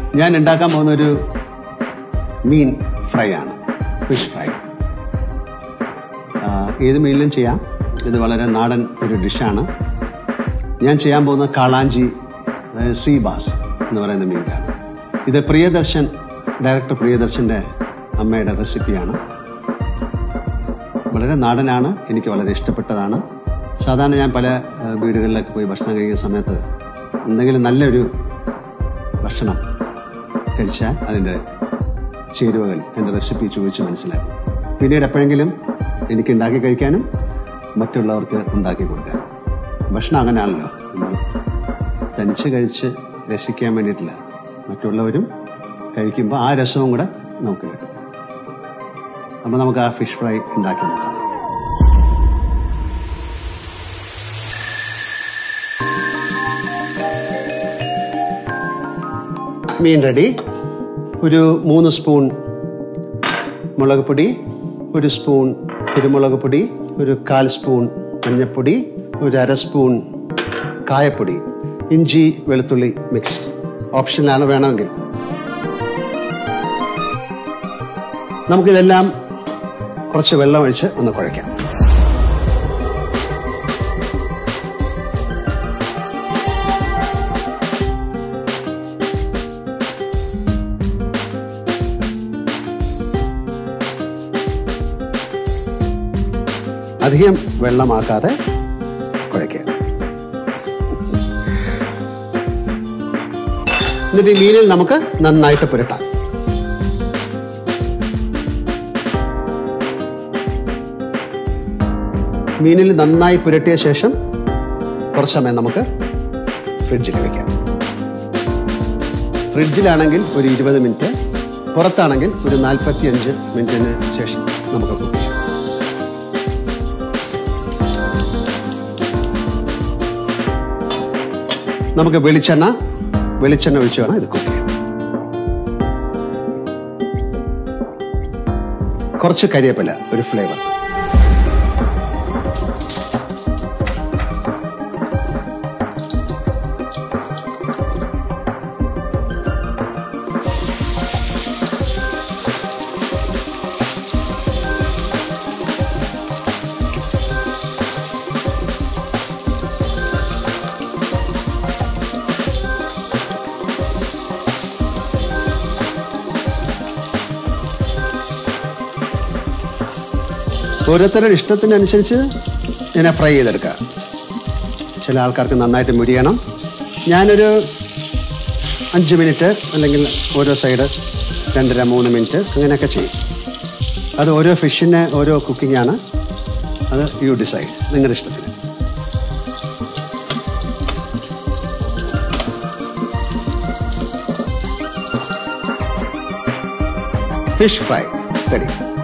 ഞാൻ ഉണ്ടാക്കാൻ പോകുന്ന ഒരു മീൻ ഫ്രൈ ആണ് ഫിഷ് ഫ്രൈ ഏത് മീനിലും ചെയ്യാം ഇത് വളരെ നാടൻ ഒരു ഡിഷാണ് ഞാൻ ചെയ്യാൻ പോകുന്ന കാളാഞ്ചി അതായത് സീ ബാസ് എന്ന് പറയുന്ന മീനാണ് ഇത് പ്രിയദർശൻ ഡയറക്ടർ പ്രിയദർശന്റെ അമ്മയുടെ റെസിപ്പിയാണ് വളരെ നാടനാണ് എനിക്ക് വളരെ ഇഷ്ടപ്പെട്ടതാണ് സാധാരണ ഞാൻ പല ആ, വീടുകളിലൊക്കെ പോയി ഭക്ഷണം കഴിക്കുന്ന സമയത്ത് എന്തെങ്കിലും നല്ലൊരു ഭക്ഷണം കഴിച്ചാൽ അതിൻ്റെ ചേരുവകൾ എൻ്റെ റെസിപ്പി ചോദിച്ച് മനസ്സിലാക്കും പിന്നീട് എപ്പോഴെങ്കിലും എനിക്ക് ഉണ്ടാക്കി കഴിക്കാനും മറ്റുള്ളവർക്ക് ഉണ്ടാക്കി കൊടുക്കാനും ഭക്ഷണം അങ്ങനെയാണല്ലോ നമ്മൾ തനിച്ച് കഴിച്ച് രസിക്കാൻ വേണ്ടിയിട്ടില്ല മറ്റുള്ളവരും കഴിക്കുമ്പോൾ ആ രസവും കൂടെ നമുക്ക് കിട്ടും അപ്പോൾ നമുക്ക് ആ ഫിഷ് ഫ്രൈ ഉണ്ടാക്കി നോക്കാം മീൻ റെഡി ഒരു മൂന്ന് സ്പൂൺ മുളക് പൊടി ഒരു സ്പൂൺ കുരുമുളക് പൊടി ഒരു കാൽ സ്പൂൺ മഞ്ഞൾപ്പൊടി ഒരു അര സ്പൂൺ കായപ്പൊടി ഇഞ്ചി വെളുത്തുള്ളി മിക്സ് ഓപ്ഷനാണ് വേണമെങ്കിൽ നമുക്കിതെല്ലാം കുറച്ച് വെള്ളം ഒഴിച്ച് ഒന്ന് കുഴയ്ക്കാം അധികം വെള്ളമാക്കാതെ കുഴയ്ക്കുക എന്നിട്ട് ഈ മീനിൽ നമുക്ക് നന്നായിട്ട് പുരട്ടാം മീനിൽ നന്നായി പുരട്ടിയ ശേഷം കുറച്ച് സമയം നമുക്ക് ഫ്രിഡ്ജിൽ വെക്കാം ഫ്രിഡ്ജിലാണെങ്കിൽ ഒരു ഇരുപത് മിനിറ്റ് പുറത്താണെങ്കിൽ ഒരു നാൽപ്പത്തി അഞ്ച് മിനിറ്റിന് ശേഷം നമുക്ക് കുക്ക് ചെയ്യാം നമുക്ക് വെളിച്ചെണ്ണ വെളിച്ചെണ്ണ ഒഴിച്ച് വേണം ഇത് കുക്ക് ചെയ്യാൻ കുറച്ച് കരിയേപ്പില ഒരു ഫ്ലേവർ ഓരോരുത്തരുടെ ഇഷ്ടത്തിനനുസരിച്ച് ഇതിനെ ഫ്രൈ ചെയ്തെടുക്കുക ചില ആൾക്കാർക്ക് നന്നായിട്ട് മുരിയണം ഞാനൊരു അഞ്ച് മിനിറ്റ് അല്ലെങ്കിൽ ഓരോ സൈഡ് രണ്ടര മൂന്ന് മിനിറ്റ് അങ്ങനെയൊക്കെ ചെയ്യും അത് ഓരോ ഫിഷിന് ഓരോ കുക്കിംഗ് ആണ് അത് യു ഡിസൈഡ് നിങ്ങളുടെ ഇഷ്ടത്തിന് ഫിഷ് ഫ്രൈ റെഡി